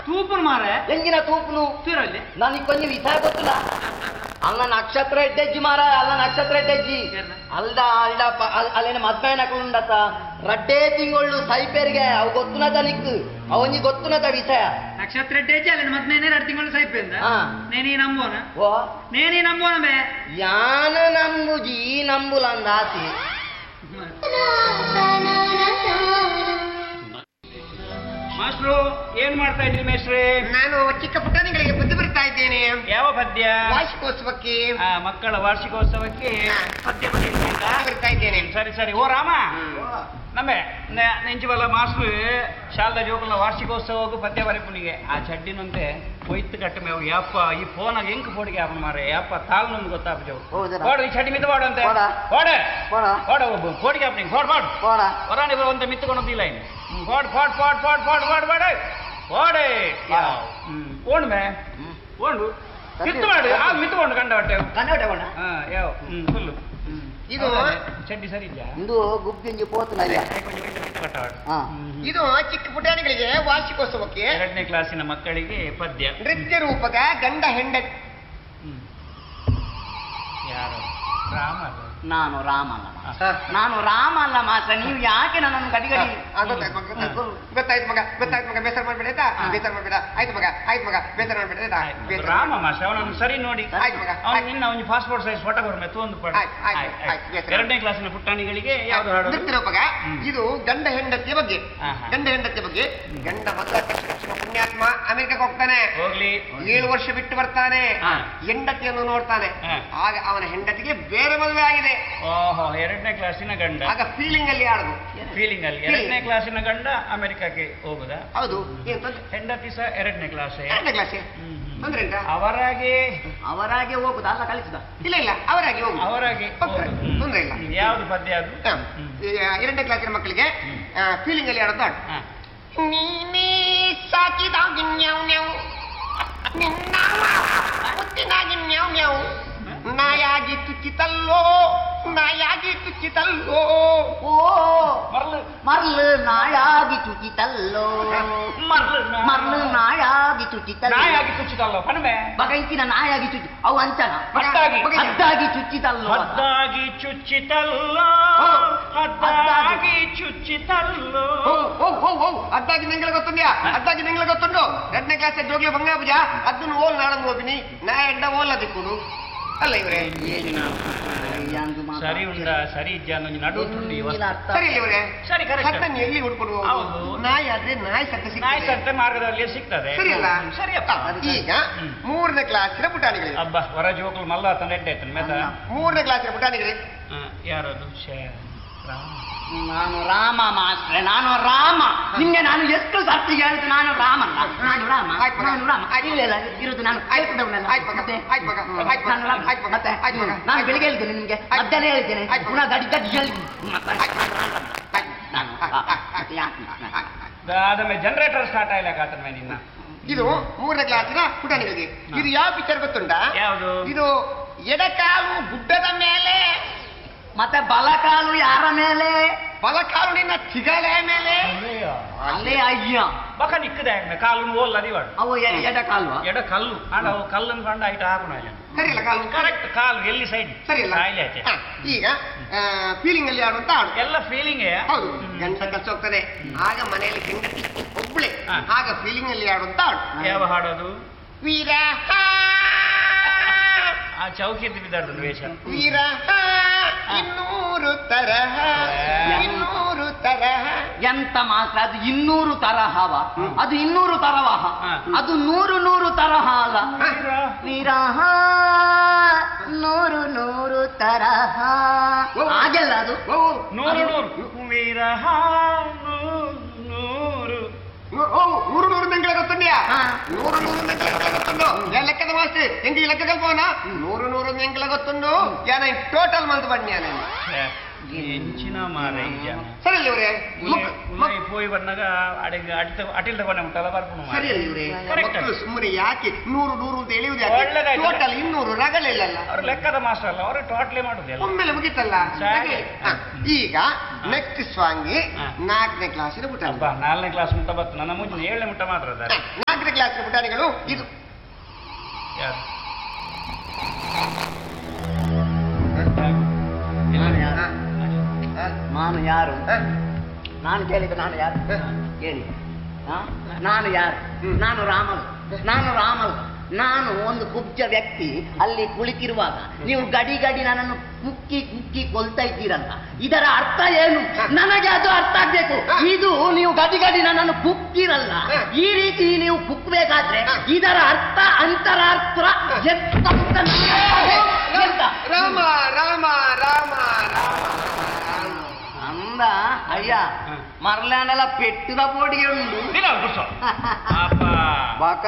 ತೂಪುನ್ ಮಾರೆ ಎಂಗಿನ ತೂಪುನು ತೀರಲ್ಲಿ ನನಗೆ ಕೊಂಚ ವಿಷಯ ಗೊತ್ತಿಲ್ಲ ಅಲ್ಲ ನಕ್ಷತ್ರ ಎಡ್ಡೆಜ್ಜಿ ಮಾರ ಅಲ್ಲ ನಕ್ಷತ್ರ ಎಡ್ಡೆಜ್ಜಿ ಏನ? ಅಲ್ದ ಅಲ್ದ ಪ- ಅಲ್- ಅಲ್ಲೇನ ಮದ್ಮೈನ ಉಂಡತ ರಡ್ಡೇ ತಿಂಗಳು ಸೈಪೇರಿಗೆ ಅವು ಗೊತ್ತುನದ ನಿಕ್ಕು ಅವನಿಗೆ ಗೊತ್ತುನದ ವಿಷಯ ನಕ್ಷತ್ರ ಡೇಜಿ ಅಲ್ಲ ಮೊದ್ಲೇನೆ ಎರಡು ತಿಂಗಳು ಸೈಪಿಂದ ಹಾ. ನೇನಿ ನಂಬೋನ ಓ ನೇನಿ ನಂಬೋನ ಬೇ ಯಾನ ನಂಬುಜಿ ನಂಬುಲಂದ ಆಸಿ ಮಾಸ್ಟ್ರು ಏನ್ ಮಾಡ್ತಾ ಇದ್ರಿ ಮೇಸ್ಟ್ರೆ ನಾನು ಚಿಕ್ಕ ಪುಟಾಣಿಗಳಿಗೆ ಬುದ್ಧಿ ಬರ್ತಾ ಇದ್ದೇನೆ ಯಾವ ಪದ್ಯ ವಾರ್ಷಿಕೋತ್ಸವಕ್ಕೆ ಆ, ಮಕ್ಕಳ ವಾರ್ಷಿಕೋತ್ಸವಕ್ಕೆ ಪದ್ಯ ಬರೀಬೇಕಾ? ಬುದ್ಧಿ ಬರ್ತಾ ಇದ್ದೇನೆ ಸರಿ ಸರಿ ಓ ರಾಮ ನಮ್ಮೆ ನೆಂಚಿವಲ್ಲ ಮಾಸ್ಟ್ರು ಶಾಲದ ಜೋಕಲ್ನ ವಾರ್ಷಿಕೋತ್ಸವಕ್ಕೂ ಪದ್ಯ ಬರೆಪುನಿಗೆ ಆ ಚಡ್ಡಿನಂತೆ ಕೊಯ್ತು ಕಟ್ಟ ಮೇವು ಯಪ್ಪ ಈ ಫೋನಾಗ ಹೆಂಗ್ ಫೋಡಿಗೆ ಆಪನ್ ಮಾರೆ ಯಪ್ಪ ತಾಲ್ ನಮ್ಗೆ ಗೊತ್ತಾಪ ಜೋ ಹೌದಾ? ಓಡು ಈ ಚಡ್ಡಿ ಮಿತ್ತು ಬಾಡು ಅಂತೆ ಓಡ. ಓಡೆ ಓಡ. ಓಡ ಒಬ್ಬ ಫೋಡಿಗೆ ಆಪನಿಗೆ ಫೋಡ್ ಫೋಡ್ ಕೋಣ ಹೊರಾಣಿ ಒಂದು ಮಿತ್ತುಕೊಂಡೊಂದಿಲ್ಲ ಇನ್ನು ಫೋಡ್ ಫೋಡ್ ಫೋಡ್ ಫೋಡ್ ಫೋಡ್ ಫೋಡ್ ಬಾಡೆ ಓಡೆ ಹ್ಮ್ ಓಣ್ಮೆ ಓಂಡು ಮಿತ್ತು ಮಾಡು ಆ ಮಿತ್ತುಕೊಂಡು ಕಂಡ ಹೊಟ್ಟೆ ಕನ್ನಡ ಕೋಣ ಹಾ ಯಾವ ಹ್ಮ್ ಫುಲ್ಲು ಇದು ಚಡ್ಡಿ ಸರಿ ಇದೆಯಾ ಇಂದು ಗುಬ್ಬಿಂಜಿ ಪೋತುನಲ್ಲ ಹಾ ಇದು ಚಿಕ್ಕ ಪುಟಾಣಿಗಳಿಗೆ ವಾರ್ಷಿಕೋತ್ಸವಕ್ಕೆ ಎರಡನೇ ಕ್ಲಾಸಿನ ಮಕ್ಕಳಿಗೆ ಪದ್ಯ ನೃತ್ಯ ರೂಪಕ ಗಂಡ ಹೆಂಡ ಹ್ಮ್. ಯಾರು ರಾಮ ಅಲ್ಲ? ನಾನು ರಾಮ ಅಲ್ಲ ಮಾತ್ರ. ಹಾ. ನಾನು ರಾಮ ಅಲ್ಲ ಮಾತ್ರ ನೀವು ಯಾಕೆ ನನ್ನನ್ನು ಗಡಿಗಡಿ ಆ, ಗೊತ್ತಾಯ್ತು ಮಗ ಗೊತ್ತಾಯ್ತು ಮಗ ಗೊತ್ತಾಯ್ತು ಮಗ ಬೇಸರ ಮಾಡ್ಬೇಡ ಆಯ್ತಾ ಹಾ. ಬೇಸರ ಮಾಡ್ಬೇಡ ಆಯ್ತು ಮಗ ಆಯ್ತು ಮಗ ಬೇಸರ ಮಾಡ್ಬೇಡ ಆಯ್ತಾ ಆಯ್ತು. ಬೇಸರ ರಾಮ ಮಾಸ್ಟರ್ ಅವನನ್ನು ಸರಿ ನೋಡಿ ಆಯ್ತು ಮಗ ಅವನು ಆಯ್ತು. ನಿನ್ನ ಅವನಿಗೆ ಪಾಸ್ಪೋರ್ಟ್ ಸೈಜ್ ಫೋಟೋ ಕೊಡ್ಮೆ ಒಂದು ಪಡ ಆಯ್ತು, ಆಯ್ತು, ಆಯ್ತು, ಬೇಸರ. ಎರಡನೇ ಕ್ಲಾಸಿನ ಪುಟ್ಟಾಣಿಗಳಿಗೆ ಯಾವ್ದು ಹಾಡು ನೃತ್ಯ ರೂಪಕ ಹ್ಮ್. ಇದು ಗಂಡ ಹೆಂಡತಿಯ ಬಗ್ಗೆ ಹಾ, ಹಾ. ಗಂಡ ಹೆಂಡತಿಯ ಬಗ್ಗೆ ಗಂಡ ಮೊದಲ ಕೃಷ್ಣ ಪುಣ್ಯಾತ್ಮ ಅಮೆರಿಕಕ್ಕೆ ಹೋಗ್ತಾನೆ ಹೋಗ್ಲಿ ಏಳು ವರ್ಷ ಬಿಟ್ಟು ಬರ್ತಾನೆ ಹಾ. ಹೆಂಡತಿಯನ್ನು ನೋಡ್ತಾನೆ ಹಾ. ಆಗ ಅವನ ಹೆಂಡತಿಗೆ ಬೇರೆ ಮದುವೆ ಆಗಿದೆ ಓಹೋ ಎರಡನೇ ಕ್ಲಾಸಿನ ಗಂಡ ಆಗ ಫೀಲಿಂಗ್ ಅಲ್ಲಿ ಆಡುದು ಫೀಲಿಂಗ್ ಅಲ್ಲಿ ಎರಡನೇ ಕ್ಲಾಸಿನ ಗಂಡ ಅಮೆರಿಕಕ್ಕೆ ಹೋಗುದಾ ಹೌದು ಏನ್ ತೊಂದ್ರೆ ಹೆಂಡತಿ ಸಹ ಎರಡನೇ ಕ್ಲಾಸ್ ಎರಡನೇ ಕ್ಲಾಸ್ ತೊಂದ್ರೆ ಉಂಟಾ ಅವರಾಗೆ ಅವರಾಗೆ ಹೋಗುದು ಅಲ್ಲ ಕಲಿಸಿದ ಇಲ್ಲ ಇಲ್ಲ ಅವರಾಗಿ ಹೋಗು ಅವರಾಗೆ ಹೋಗ್ತಾರೆ. ಹೋಗುದು. ಹ್ಮ್. ತೊಂದ್ರೆ ಇಲ್ಲ. ಹ್ಮ್. ಯಾವ್ದು ಪದ್ಯ ಅದು ಹಾ. ಹ್ಮ್. ಈ ಎರಡನೇ ಕ್ಲಾಸಿನ ಮಕ್ಕಳಿಗೆ ಹ್ಮ್. ಫೀಲಿಂಗ್ ಅಲ್ಲಿ ಆಡೋದು ಆಡು ಹಾ. ನೀನೇ ಸಾಕಿದಾಗಿ ನ್ಯಾವ್ ನ್ಯಾವ್ ನಿನ್ನವ ಮುತ್ತಿನಾಗಿ ನ್ಯಾವ್ ನ್ಯಾವ್ ನಾಯಾಗಿ ತುಚ್ಚಿತಲ್ಲೋ ನಾಯಾಗಿ ತುಚ್ಚಿತಲ್ಲೋ ಓ ಮರ್ಲು ಮರ್ಲು ನಾಯಾಗಿ ಚುಚಿತಲ್ಲೋ ಮರ್ಲು ಮರ್ಲು ನಾಯಾಗಿ ಚುಚಿತಲ್ಲೋ ನಾಯಾಗಿ ತುಚ್ಚಿತಲ್ಲ ಪಣಮೆ ಬಗೈತಿನ ನಾಯಾಗಿ ಚುಚ್ಚಿ ಅವು ಅಂಚನ ಹದ್ದಾಗಿ. ಹದ್ದಾಗಿ ಚುಚ್ಚಿತಲ್ಲೋ ಹದ್ದಾಗಿ ಚುಚ್ಚಿತಲ್ಲೋ ಹೋ. ಹದ್ದಾಗಿ ಚುಚ್ಚಿತಲ್ಲೋ ಓ ಓ ಓ ಓ ಅದ್ದಾಗಿ ನಿಂಗಳ ಗೊತ್ತುಂಡ್ಯಾ ಅದ್ದಾಗಿ ನಿಂಗಳ ಗೊತ್ತುಂಡು ಎರಡನೇ ಕ್ಲಾಸ್ ಜೋಗ್ಲಿ ಬಂಗಾಬುಜ ಅದನ್ನು ಓಲ್ ನಾಡಂದು ಹೋಗಿನಿ ನಾ ಎಂಡ ಓಲ್ಲ ದಿಕ್ಕುದು ಅಲ್ಲ ಇವ್ರೆ ಸರಿ ಉಂಡ ಸರಿ ಇದ್ಯಾ ಅನ್ನೋ ನಡು ತುಂಡಿ ಇವತ್ತು. ಸರಿ ಇಲ್ಲ ಇವ್ರೆ ಸರಿ ಕರೆಕ್ಟ್ ಸತ್ತನ್ನು ಎಲ್ಲಿ ಹುಡ್ಕೊಂಡು ಹೌದು. ಹೋಗುದು ನಾಯಿ ಆದ್ರೆ ನಾಯಿ ಸತ್ತ ನಾಯಿ ಸಿಗ್ತದೆ ಸಂತೆ ಮಾರ್ಗದಲ್ಲಿ ಸಿಗ್ತದೆ ಸರಿ ಅಲ್ಲ ಸರಿಯಪ್ಪ ಈಗ ಹ್ಮ್. ಮೂರನೇ ಕ್ಲಾಸಿನ ಪುಟಾಣಿಗಳಿಗೆ ಅಬ್ಬ ಹೊರ ಜೋಕಲು ಮಲ್ಲ ತಂದ ಎಡ್ಡೆ ಆಯ್ತಾನೆ ಮೇತ ಅಲ್ಲ. ಮೂರನೇ ಕ್ಲಾಸಿನ ಪುಟಾಣಿಗಳಿಗೆ ಆ, ಯಾರದು ಶೇ ರಾಮ. ನಾನು ರಾಮ ಮಾಸ್ಟ್ರೆ ನಾನು ರಾಮ ನಿನ್ನೆ ನಾನು ಎಷ್ಟು ಸರ್ತಿ ಹೇಳಿದ್ದು ನಾನು ರಾಮ ಅಲ್ಲ ನಾನು ರಾಮ ಆಯ್ತು ಮಗ. ನಾನು ರಾಮ ಆಯ್ತು. ಇಲ್ಲ ಇಲ್ಲ ಇರುದು ನಾನು ಆಯ್ತು. ಕೇಳ್ಕೊಂಡವನಲ್ಲ. ಆಯ್ತು ಮಗ. ಮತ್ತೆ? ಆಯ್ತು ಮಗ. ಆಯ್ತು ಮಗ. ನಾನು ರಾಮ. ಆಯ್ತು ಮಗ. ಮತ್ತೆ ಆಯ್ತು ಮಗ. ನಾನು ಆಯ್ತು. ಬೆಳಿಗ್ಗೆ ಹೇಳಿದ್ದೇನೆ ನಿಮ್ಗೆ ಆಯ್ತು. ಮಧ್ಯಾಹ್ನ ಹೇಳಿದ್ದೇನೆ ಆಯ್ತು. ಪುನಃ ಗಡಿ ಗಡಿ ಹೇಳಿ ಮತ್ತೆ ಆಯ್ತು. ಆಯ್ತು. ನಾನು ಆಯ್ತು. ಆ, ಆಯ್ತು. ಮತ್ತೆ ಯಾಕೆ? ಆದಮೇಲೆ ಜನರೇಟರ್ ಸ್ಟಾರ್ಟ್ ಆಗ್ಲಿಲ್ಲ ಕಾತನ ನಿನ್ನ ಇದು ಮೂರನೇ ಕ್ಲಾಸಿನ ಪುಟಾಣಿಗಳಿಗೆ ಇದು ಯಾವ ಪಿಕ್ಚರ್ ಗೊತ್ತುಂಟಾ ಯಾವುದು ಇದು ಎಡಕಾಲು ಗುಡ್ಡದ ಮೇಲೆ ಮತ್ತೆ ಬಲಕಾಲು ಯಾರ ಮೇಲೆ ಬಲಕಾಲು ನಿನ್ನ ಚಿಗಳೆ ಮೇಲೆ ಅಲ್ಲೇ ಅಯ್ಯ ಬಕ ನಿಕ್ಕದೆ ಕಾಲು ಓಲ್ ಅದಿವಾಡು ಅವು ಎ- ಎಡ ಕಾಲ್ವ ಎಡ ಕಲ್ಲು ಆಡ ಅವು ಕಲ್ಲನ್ನು ಕಂಡು ಆಯ್ತು ಹಾಕೋಣ ಸರಿ ಇಲ್ಲ ಕಾಲು ಕರೆಕ್ಟ್ ಕಾಲು ಎಲ್ಲಿ ಸೈಡ್ ಸರಿ ಇಲ್ಲ ಕಾಯಿಲೆ ಆಯ್ತು ಹಾ, ಈಗ ಫೀಲಿಂಗ್ ಅಲ್ಲಿ ಆಡುವಂತ ಆಡು ಎಲ್ಲ ಫೀಲಿಂಗ್ ಹೌದು ಗಂಡ ಕೆಲಸ ಹೋಗ್ತದೆ ಆಗ ಮನೆಯಲ್ಲಿ ಹೆಂಡತಿ ಒಬ್ಳೆ ಹಾ. ಆಗ ಫೀಲಿಂಗ್ ಅಲ್ಲಿ ಆಡುವಂತ ಆಡು ಯಾವ ಹಾಡೋದು ವಿರಹ ಆ ಚೌಕಿ ಬಿದ್ದಾಡ್ದು ವೇಷ ವಿರಹ ಇನ್ನೂರು ತರಹ ಇನ್ನೂರು ತರಹ ಎಂತ ಮಾತ್ರ ಅದು ಇನ್ನೂರು ತರಹವ ಅದು ಇನ್ನೂರು ತರವಹ ಹಾ. ಅದು ನೂರು ನೂರು ತರಹ ಅಲ್ಲ ವಿರಹ. ವಿರಹ ನೂರು ನೂರು ತರಹ ಹಾಗೆಲ್ಲ ಅದು ಓ, ನೂರು ನೂರು ವಿರಹ ನೂರು ನೂರು ನೂ- ಓ, ನೂರು ನೂರು ತಿಂಗಳ ಗೊತ್ತುಂಡ್ಯಾ ಹಾ. ನೂರು ನೂರು ತಿಂಗಳ ಗೊತ್ತುಂಡು ಏ ಲೆಕ್ಕದ ಮಾಸ್ತಿ ಎಂಗಿ ಲೆಕ್ಕ ಕಲ್ಪವನ ನೂರು ನೂರು ತಿಂಗಳ ಗೊತ್ತುಂಡು ಯಾನ ಟೋಟಲ್ ಮಂತ್ ಬನ್ನಿ ನಾನು ಛೆ, ಎಂಚಿನ ಮಾರ ಈ ಜನ ಸರಿ ಇಲ್ಲ ಇವ್ರೆ ಉಲಾಯಿ ಉಲಾಯಿ ಪೋಯಿ ಬಂದಾಗ ಅಡಿಗೆ ಅಡಿತ ಅಟಿಲ್ ತಗೊಂಡೆ ಮುಟ್ಟಲ್ಲ ಬರ್ಕೊಂಡು ಸರಿ ಇಲ್ಲ ಇವ್ರೆ Correct. ಮಕ್ಕಳು ಸುಮ್ಮನೆ ಯಾಕೆ ನೂರು ನೂರು ಅಂತ ಎಳೆಯುವುದು ಯಾಕೆ ಒಳ್ಳೆದಾಯ್ತು. ಟೋಟಲ್ ಇನ್ನೂರು ರಗಲಿಲ್ಲಲ್ಲ ಅವ್ರು ಲೆಕ್ಕದ ಮಾಸ್ಟರ್ ಅಲ್ಲ ಅವರು ಟೋಟ್ಲಿ ಮಾಡುದು ಎಲ್ಲ ಒಮ್ಮೆಲೆ ಮುಗಿತಲ್ಲ ಸರಿ. ಹಾಗೆ. ಹಾ, ಈಗ ನೆಕ್ಸ್ಟ್ ಸ್ವಾಂಗಿ ಹಾ. ನಾಲ್ಕನೇ ಕ್ಲಾಸಿನ ಪುಟ ಅಬ್ಬಾ ನಾಲ್ಕನೇ ಕ್ಲಾಸ್ ಮುಟ್ಟ ಬತ್ತು ನನ್ನ ಮುಂಚಿನ ಏಳನೇ ಮುಟ್ಟ ಮಾತ್ರ ಅದ ನಾಲ್ಕನೇ ನಾಲ್ಕನೇ ಕ್ಲಾಸ್ ಪುಟಾಣಿಗಳು ಇದು ಯಾರು ನಾನು ಯಾರು? ಹಾ. ಹಾ. ನಾನು ಯಾರು ಹಾ. ನಾನು ಕೇಳಿದ್ದು ನಾನು ಯಾರು ಹಾ. ಹೇಳಿ ಹಾ? ನಾನು ಯಾರು ಹ್ಮ್. ನಾನು ರಾಮಲ್ ನಾನು ರಾಮಲ್ ನಾನು ಒಂದು ಕುಬ್ಜ ವ್ಯಕ್ತಿ ಅಲ್ಲಿ ಕುಳಿತಿರುವಾಗ ನೀವು ಗಡಿ ಗಡಿ ನನ್ನನ್ನು ಕುಕ್ಕಿ ಕುಕ್ಕಿ ಕೊಲ್ತಾ ಇದ್ದೀರಲ್ಲ ಇದರ ಅರ್ಥ ಏನು ಹ. ನನಗೆ ಅದು ಅರ್ಥ ಆಗ್ಬೇಕು ಹ. ಇದು ನೀವು ಗಡಿ ಗಡಿ ನನ್ನನ್ನು ಕುಕ್ಕಿರಲ್ಲ ಹ. ಈ ರೀತಿ ನೀವು ಕುಕ್ಬೇಕಾದ್ರೆ ಹ. ಇದರ ಅರ್ಥ ಅಂತರಾರ್ಥ ಎಂತ ಅಂತ ನನಗೆ ಎಂತ? ರಾಮ ರಾಮ ರಾಮ ರಾಮ ಅಂದ ಅಯ್ಯ ಹ. ಮರ್ಲಾಂಡಲ ಪೆಟ್ಟುದ ಪೋಡಿಗೆ ಉಂಡು ಇಲ್ಲ ಕೂರ್ಸೋ ಅಪ್ಪ ಬಾಕ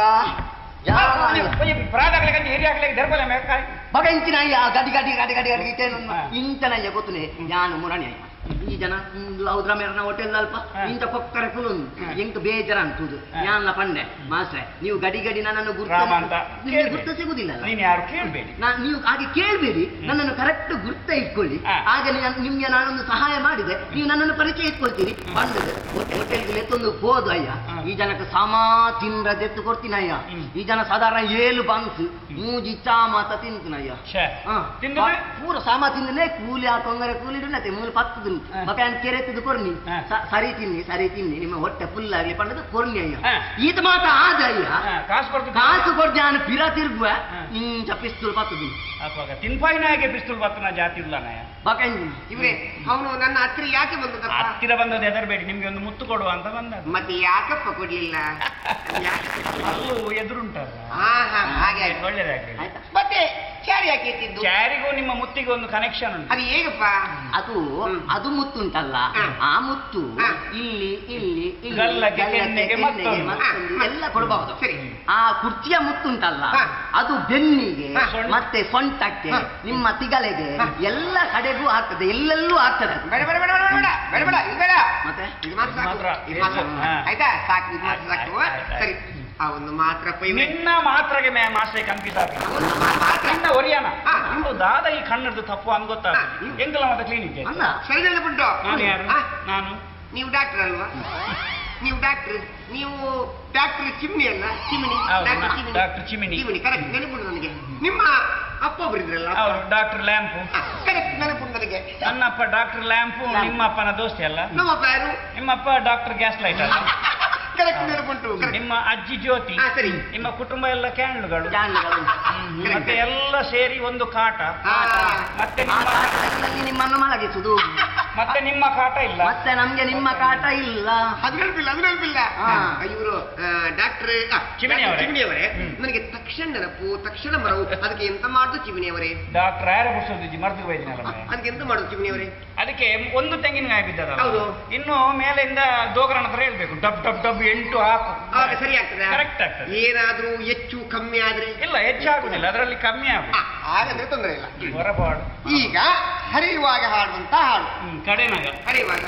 ಪ್ರಾದಾಗ್ಲಿಕ್ಕೆ ಹಿರಿಯಾಗ್ಲಿಕ್ಕೆ ದರ್ಬಲ ಮೇಕಾಯ್ ಬಗ ಇಂಚಿನ ಅಯ್ಯ ಗಡಿ ಗಡಿ ಗಡಿ ಗಡಿ ಗಡಿ ಇಟ್ಟೇನು ಹ. ಇಂಚನಯ್ಯ ಗೊತ್ತುನೆ ಯಾನು ಮುರಣಿ ಅಯ್ಯ ಈ ಜನ ಲೌದ್ರ ಮೇರನ ಹೋಟೆಲ್ ಅಲ್ಪ ಹ. ಇಂಚ ಕೊಕ್ಕರೆ ಕುಲುನ್ ಹ. ಎಂಕ್ ಬೇಜಾರ ಅಂತುದು ಹ. ಯಾನ್ಲ ಪಂಡೆ ಮಾಸ್ಟ್ರೆ ನೀವು ಗಡಿ ಗಡಿ ನನ್ನನ್ನು ಗುರ್ತ ರಾಮ ಅಂತ ನಿಮ್ಗೆ ಕೇಳ್ಬೇಡಿ. ಗುರ್ತ ಸಿಗುದಿಲ್ಲ ನೀನ್ ಯಾರು ಕೇಳ್ಬೇಡಿ ನಾ ನೀವು ಹಾಗೆ ಕೇಳಬೇಡಿ ನನ್ನನ್ನು ಕರೆಕ್ಟ್ ಗುರ್ತ ಇಟ್ಕೊಳ್ಳಿ ಹ. ಆಗ ನೀನ್- ನಿಮ್ಗೆ ನಾನೊಂದು ಸಹಾಯ ಮಾಡಿದೆ ನೀವು ನನ್ನನ್ನು ಪರಿಚಯ ಇಟ್ಕೊಳ್ತೀರಿ ಬಂದದ್ದು ಹೋಟೆಲ್ಗೆ ಎತ್ತೊಂದು ಹೋದು ಅಯ್ಯ ಹ. ಈ ಜನಕ್ಕೆ ಸಮಾ ತಿಂದ್ರದೆತ್ತು ಕೊಡ್ತೀನಿ ಅಯ್ಯ ಹ್ಮ್. ಈ ಜನ ಸಾಧಾರಣ ಏಳು ಬನ್ಸ್ ಮೂಜಿ ಚಾಮತ ತಿಂತೀನಯ್ಯ ಛೇ ಹ. ತಿಂದ್ರೆ ಪ- ಪೂರ ಸಾಮ ತಿಂದನೆ ಕೂಲಿ ಆ ಕೊಂಗರೆ ಕೂಲಿ ಇಡಲತ್ತೆ ಮೂಲ ಪತ್ತದು ಹ. ಬಕಾನ್ ಕೆರೆತದು ಕೊರ್ನಿ ಹ. ಸ- ಸರಿ ತಿನ್ನಿ ಸರಿ ತಿನ್ನಿ ನಿಮ್ಮ ಹೊಟ್ಟೆ ಫುಲ್ ಆಗ್ಲಿ ಪಂಡದು ಕೊರ್ನಿ ಅಯ್ಯ ಹ. ಈತ ಮಾತ ಆದ ಅಯ್ಯ ಹಾ, ಕಾಸು ಕೊಡ್ತೀನಿ ಕಾಸು ಕೊಡ್ದೆ ನಾನು ಪಿರ ತಿರುಗುವ ಹ. ಇಂಚ ಪಿಸ್ತೂಲ್ ಪತ್ತದು ಅಪ್ಪಾಗ ತಿನ್ಪಾಯಿನಾಗೆ ಪಿಸ್ತೂಲ್ ಬತ್ತನ ಜಾತಿ ಇಲ್ಲ ನಾಯ ಬಕಾಂಜಿ ಇವ್ರೆ ಅವನು ನನ್ನ ಹತ್ರ ಯಾಕೆ ಬಂದದಪ್ಪ ಹತ್ತಿರ ಬಂದದ್ದು ಹೆದರ್ಬೇಡಿ ನಿಮ್ಗೆ ಒಂದು ಮುತ್ತು ಕೊಡುವ ಅಂತ ಬಂದದ್ದು ಮತ್ತೆ ಯಾಕಪ್ಪ ಕೊಡ್ಲಿಲ್ಲ ಯಾಕೆ? ಅಲ್ಲೂ ಎದುರುಂಟಲ್ಲ ಹಾ ಹಾ ಹಾಗೆ ಆಯ್ತು. ಒಳ್ಳೇದಾಗ್ಲಿ ಆಯ್ತಾ ಮತ್ತೆ ಚಾರಿ ಯಾಕೆ ಎತ್ತಿದ್ದು ಚಾರಿಗೂ ನಿಮ್ಮ ಮುತ್ತಿಗೆ ಒಂದು ಕನೆಕ್ಷನ್ ಉಂಟು ಅದು ಹೇಗಪ್ಪ ಅದು ಹ್ಮ್. ಅದು ಮುತ್ತು ಉಂಟಲ್ಲ ಹ. ಆ ಮುತ್ತು ಹ. ಇಲ್ಲಿ ಇಲ್ಲಿ ಇಲ್ಲಿ ಗಲ್ಲಕ್ಕೆ, ಗಲ್ಲಕ್ಕೆ, ಕೆನ್ನೆಗೆ ಕೆನ್ನೆಗೆ, ಮತ್ತೊಂದು. ಮತ್ತೊಂದು ಹ. ಎಲ್ಲ ಕೊಡಬಹುದು ಸರಿ. ಆ ಕುರ್ಚಿಯ ಮುತ್ತುಂಟಲ್ಲ ಹ. ಅದು ಬೆನ್ನಿಗೆ ಹ. ಸೊಂಟ. ಮತ್ತೆ ಸೊಂಟಕ್ಕೆ ಹ. ನಿಮ್ಮ ತಿಗಲೆಗೆ ಹ. ಎಲ್ಲ ಕಡೆಗೂ ಆಗ್ತದೆ ಎಲ್ಲೆಲ್ಲೂ ಆಗ್ತದೆ ಅದು. ಬೇಡ ಬೇಡ ಬೇಡ ಬೇಡ ಬೇಡ ಬೇಡ ಬೇಡ ಇದು ಬೇಡ ಮತ್ತೆ ಇದು ಮಾತ್ರ ಇದು ಮಾತ್ರ. ಸಾಕು. ಇದು ಮಾತ್ರ. ಹಾ. ಆಯ್ತಾ ಸಾಕು ಇದು ಮಾತ್ರ ಆಯ್ತು, ಸಾಕು ಆಯ್ತು, ಆಯ್ತು. ಸರಿ ಆ ಒಂದು ಮಾತ್ರ ಪೈ ನಿನ್ನ ಮಾತ್ರಗೆ ಮೇ ಮಾಸ್ಟರ್ ಕನ್ಫ್ಯೂಸ್ ಆಗಿ ಮಾತ್ರ ನಿನ್ನ ಒರಿಯನ ಹಾ. ನಿಮ್ದು ದಾದ ಈ ಕಣ್ಣದ್ದು ತಪ್ಪು ಅಂತ ಗೊತ್ತಾಗ ಹಾ. ಎಂಕಲ ಮತ್ತೆ ಕ್ಲಿನಿಕ್ ಅಲ್ಲ ಸರಿ ಬಿಟ್ಟು ನಾನು ಯಾರು ಆ, ನಾನು ನೀವು ಡಾಕ್ಟರ್ ಅಲ್ವಾ ನೀವು ಡಾಕ್ಟರ್ ನೀವು ಡಾಕ್ಟರ್ ಚಿಮ್ನಿ ಅಲ್ಲ ಚಿಮ್ನಿ ಹೌದು, ಡಾಕ್ಟರ್ ನಾ- chimney doctor chimney. Chimney correct ನೆನಪುಂಟು ನನಗೆ ನಿಮ್ಮ ಅಪ್ಪ ಒಬ್ಬರಿದ್ರಲ್ಲ ಅವರು ಡಾಕ್ಟರ್ ಲ್ಯಾಂಪು ಕರೆಕ್ಟ್ ನೆನಪುಂಟು ನನಗೆ ನನ್ನಪ್ಪ ಡಾಕ್ಟರ್ ಲ್ಯಾಂಪು ಲ್ಯಾಂಪು. ನಿಮ್ಮಪ್ಪನ ದೋಸ್ತಿ ಅಲ್ಲ ನಮ್ಮಪ್ಪ ಯಾರು ನಿಮ್ಮಪ್ಪ ಡಾಕ್ಟರ್ ಗ್ಯಾಸ್ ಲೈಟ್ ಅಲ್ಲ ಕರೆಕ್ಟ್ ನೆನಪುಂಟು correct. ನಿಮ್ಮ ಅಜ್ಜಿ ಜ್ಯೋತಿ ಹಾ, ಸರಿ. ನಿಮ್ಮ ಕುಟುಂಬ ಎಲ್ಲ ಕ್ಯಾಂಡ್ಲ್ಗಳು ಜಾಂಡಗಳು. ಹ್ಮ್. ಮತ್ತೆ ಎಲ್ಲ ಸೇರಿ ಒಂದು ಕಾಟ ಹಾ. ಮತ್ತೆ ಆ ನಿಮ್ಮ ಕಾಟದಲ್ಲಿ ನಿಮ್ಮನ್ನು ಮಲಗಿಸುದು ಮತ್ತೆ ನಿಮ್ಮ ಕಾಟ ಇಲ್ಲ ಮತ್ತೆ ನಮ್ಗೆ ನಿಮ್ಮ ಕಾಟ ಇಲ್ಲ ಅದು ನೆನಪಿಲ್ಲ ಅದು ನೆನಪಿಲ್ಲ ಹಾ. ಇವರು ಡಾಕ್ಟರ್ ಚಿಮಿಣಿ ಅವರೇ. ಚಿಮಿಣಿ ಅವರೇ ಹ್ಮ್. ನನಗೆ ತಕ್ಷಣ ನೆನಪು ತಕ್ಷಣ ಮರವು ಅದಕ್ಕೆ ಎಂತ ಮಾಡುದು ಚಿಮಿಣಿ ಅವರೇ ಡಾಕ್ಟರ್ ಯಾರ ಬಿಡಿಸೋದು ಮರ್ದು ಬೈದಿನಲ್ಲ ಮಾರ್ರೆ. ಅದಕ್ಕೆ ಎಂತ ಮಾಡುದು ಚಿಮಿಣಿ ಅವರೇ ಅದಕ್ಕೆ ಒಂದು ತೆಂಗಿನಕಾಯಿ ಬಿದ್ದದಲ್ಲ ಹೌದು. ಇನ್ನು ಮೇಲಿಂದ ದೋಗರನ ಹತ್ರ ಹೇಳ್ಬೇಕು ಡಬ್ ಡಬ್ ಡಬ್ ಎಂಟು ಹಾಕು ಆಗ ಸರಿ ಆಗ್ತದೆ ಕರೆಕ್ಟ್ ಆಗ್ತದೆ ಏನಾದ್ರೂ ಹೆಚ್ಚು ಕಮ್ಮಿ ಆದ್ರೆ ಇಲ್ಲ ಹೆಚ್ಚಾಗುದಿಲ್ಲ ಅದರಲ್ಲಿ ಕಮ್ಮಿ ಆ, ಆಗುದು ಹಾಗಾದ್ರೆ ತೊಂದರೆ ಇಲ್ಲ ಹೊರಪಾಡು ಈಗ ಹರಿಯುವಾಗ ಹಾಡುವಂತ ಹಾಡು ಹ್ಮ್ ಕಡೆನಾಗ ಹರಿಯುವಾಗ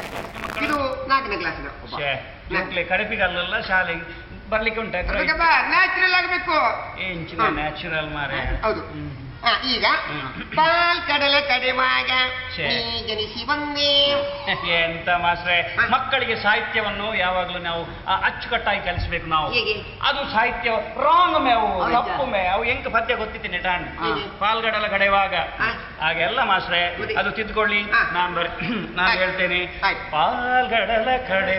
ಇದು ನಾಲ್ಕನೇ ಕ್ಲಾಸಿನ ಛೇ, ಮಕ್ಳಿಗೆ ಕಡಪಿಗಲ್ಲ ಶಾಲೆಗೆ ಬರ್ಲಿಕ್ಕೆ ಉಂಟ ನ್ಯಾಚುರಲ್ ಆಗಬೇಕು ಇಂಚಿನ ಹಾ. ನ್ಯಾಚುರಲ್ ಮಾರೆ ಹೌದು ಹ್ಮ್. ಆ, ಈಗ ಹ್ಮ್. ಪಾಲ್ ಕಡಲೆ ಕಡೆವಾಗ ಛೇ. ನೀ ಜನಿಸಿ ಬಂದೆ ಎಂತ ಮಾಸ್ರೆ ಹಾ. ಮಕ್ಕಳಿಗೆ ಸಾಹಿತ್ಯವನ್ನು ಯಾವಾಗ್ಲೂ ನಾವು ಆ, ಅಚ್ಚುಕಟ್ಟಾಗಿ ಕಲಿಸ್ಬೇಕು ನಾವು ಹೇಗೆ? ಅದು ಸಾಹಿತ್ಯ ರಾಂಗ್ ಮೇವು ಹೌದಾ? ತಪ್ಪು ಮೇ ಅವು ಎಂಕ ಪದ್ಯ ಗೊತ್ತಿದ್ದೀನಿ ಟಾಣ್ ಹೇಗೆ? ಪಾಲ್ಗಡಲ ಕಡೆಯುವಾಗ ಹಾ. ಹಾಗೆಲ್ಲ ಮಾಸ್ರೆ ಮತ್ತೆ? ಅದು ತಿದ್ಕೊಳ್ಳಿ ಹಾ. ನಾನು ಬರ್ ನಾನು ಆಯ್ತು. ಹೇಳ್ತೇನೆ ಆಯ್ತು. ಪಾಲ್ಗಡಲ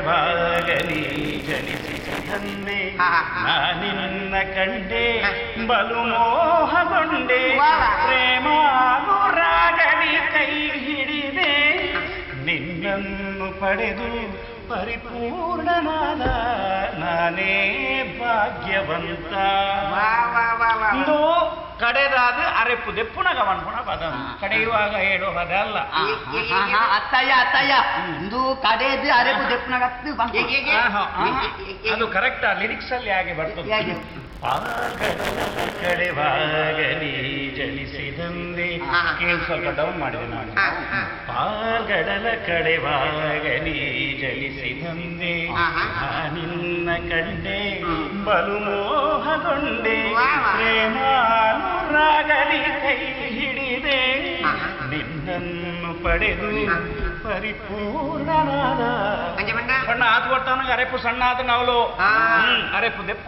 ಕಡೆವಾಗಲಿ ಜನಿಸಿ ತಂದೆ ಹಾ, ಹಾ. ನಾನಿನ್ನ ಕಂಡೆ ಹಾ. ಬಲು ಮೋಹಗೊಂಡೆ ವಾ. ಪ್ರೇಮಾನುರಾಗಲಿ ಕೈ ಹಿಡಿದೆ ನಿನ್ನನ್ನು ಪಡೆದು ಪರಿಪೂರ್ಣನಾದ ನಾನೇ ಭಾಗ್ಯವಂತ ವಾ ವಾ ವಾ ವಾ ಒಂದು ಕಡೆದಾದ ಅರೆಪ್ಪು ದೆಪ್ಪುನ ಗಮನ ಪುಣ ಪದ ಹಾ. ಕಡೆಯುವಾಗ ಹೇಳೋ ಪದ ಅಲ್ಲ ಆ, ಆ, ಆ, ಆ, ಅತ್ತಯ್ಯ ಅತ್ತಯ್ಯ ಇಂದು ಕಡೆದು ಅರೆಬು ದೆಪ್ಪನಾಗತ್ತು ಹೇಗೆ, ಹೇಗೆ? ಹಾ, ಹಾ, ಹಾ. ಏ- ಏ- ಏ- ಅದು ಕರೆಕ್ಟ್ ಆ ಲಿರಿಕ್ಸ್ ಅಲ್ಲಿ ಹಾಗೆ ಬರ್ತದೆ ಹೇಗೆ? ಪಾಲ್ಗಡಲ ಕಡೆವಾಗಲಿ ಜಲಿಸಿದಂದೆ ಹಾ, ಹಾ. ಕೇಳಿ ಸ್ವಲ್ಪ ಡೌನ್ ಮಾಡಿದೆ ನಾನು ಹಾ, ಹಾ. ಪಾಲ್ಗಡಲ ಕಡೆವಾಗಲಿ ಜಲಿಸಿದಂದೆ ಹಾ, ಹಾ. ನಿನ್ನ ಕಂಡೆ ಹ್ಮ್. ಬಲು ಮೋಹಗೊಂಡೆ ವಾ, ವಾ. ಪ್ರೇಮಾನುರಾಗಲಿ ಕೈ ಹಿಡಿದೆ ಹಾ, ಹಾ, ಹಾ. ನಿನ್ನನ್ನು ಪಡೆದು ಹಾ. ಪರಿಪೂರ್ಣನಾದ ಅಂಜೆ ಬಂಡ ಸಣ್ಣ ಆತು ಕೊಡ್ತಾನ ಅರೆಪ್ಪು ಸಣ್ಣ ಆತ ನಾವಲು ಹಾ. ಅರೆಪ್ಪು ದೆಪ್ಪು